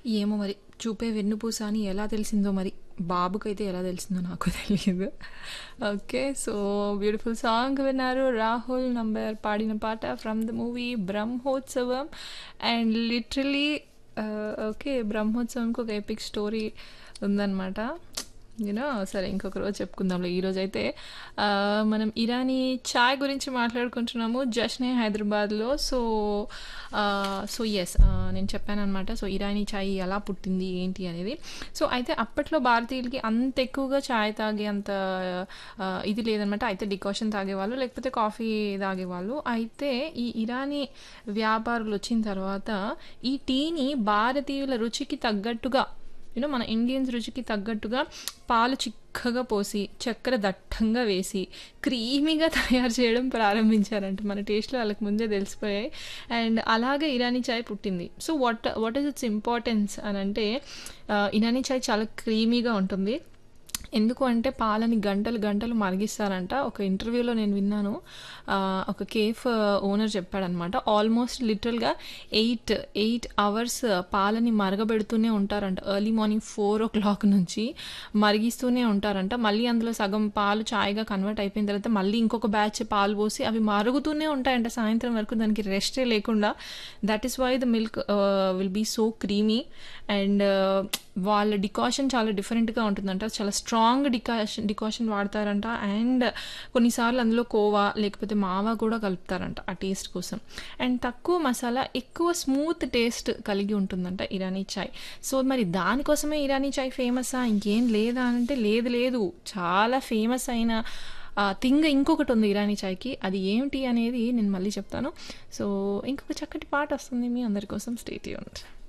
ఏమో మరి చూపే వెన్నుపూస అని ఎలా తెలిసిందో మరి బాబుకైతే ఎలా తెలిసిందో నాకు తెలియదు ఓకే సో బ్యూటిఫుల్ సాంగ్ విన్నారు రాహుల్ నంబర్ పాడిన పాట from the movie Brahmotsavam and literally okay బ్రహ్మోత్సవంకి ఒక ఎపిక్ స్టోరీ ఉందన్నమాట యూనో సరే ఇంకొక రోజు చెప్పుకుందాంలే ఈరోజు అయితే ఆ, మనం ఇరానీ చాయ్ గురించి మాట్లాడుకుంటున్నాము జష్నే హైదరాబాద్లో సో సో ఎస్ నేను చెప్పాను అనమాట సో ఇరానీ చాయ్ ఎలా పుట్టింది ఏంటి అనేది సో అయితే అప్పట్లో భారతీయులకి అంత ఎక్కువగా చాయ్ తాగే అంత ఆ, ఇది లేదనమాట అయితే డికాషన్ తాగేవాళ్ళు లేకపోతే కాఫీ తాగేవాళ్ళు అయితే ఈ ఇరానీ వ్యాపారులు వచ్చిన తర్వాత ఈ టీని భారతీయుల రుచికి తగ్గట్టుగా యూనో మన ఇండియన్స్ రుచికి తగ్గట్టుగా పాలు చిక్కగా పోసి చక్కెర దట్టంగా వేసి క్రీమీగా తయారు చేయడం ప్రారంభించారంట మన టేస్ట్లో వాళ్ళకి ముందే తెలిసిపోయాయి అండ్ అలాగే ఇరానీ చాయ్ పుట్టింది so what what is its importance అని అంటే ఆ, ఇరానీ చాయ్ చాలా క్రీమీగా ఉంటుంది ఎందుకు అంటే పాలని గంటలు గంటలు మరిగిస్తారంట ఒక ఇంటర్వ్యూలో నేను విన్నాను ఆ, ఒక కేఫ్ ఓనర్ చెప్పాడనమాట ఆల్మోస్ట్ లిటరల్గా ఎయిట్ ఎయిట్ అవర్స్ పాలని మరగబెడుతూనే ఉంటారంట early morning four o'clock నుంచి మరిగిస్తూనే ఉంటారంట మళ్ళీ అందులో సగం పాలు చాయ్గా కన్వర్ట్ అయిపోయిన తర్వాత మళ్ళీ ఇంకొక బ్యాచ్ పాలు పోసి అవి మరుగుతూనే ఉంటాయంట సాయంత్రం వరకు దానికి రెస్టే లేకుండా that is why the milk will be so creamy and వాళ్ళ డికాషన్ చాలా డిఫరెంట్గా ఉంటుందంట చాలా స్ట్రాంగ్ డికాషన్ డికాషన్ వాడతారంట అండ్ కొన్నిసార్లు అందులో కోవా లేకపోతే మావా కూడా కలుపుతారంట ఆ టేస్ట్ కోసం అండ్ తక్కువ మసాలా ఎక్కువ స్మూత్ టేస్ట్ కలిగి ఉంటుందంట ఇరానీ చాయ్ సో మరి దానికోసమే ఇరానీ చాయ్ ఫేమసా ఇంకేం లేదా అంటే లేదు లేదు చాలా ఫేమస్ అయిన థింగ్ ఇంకొకటి ఉంది ఇరానీ చాయ్కి అది ఏమిటి అనేది నేను మళ్ళీ చెప్తాను సో ఇంకొక చక్కటి పాట వస్తుంది మీ అందరి కోసం స్టేట్ యూనిట్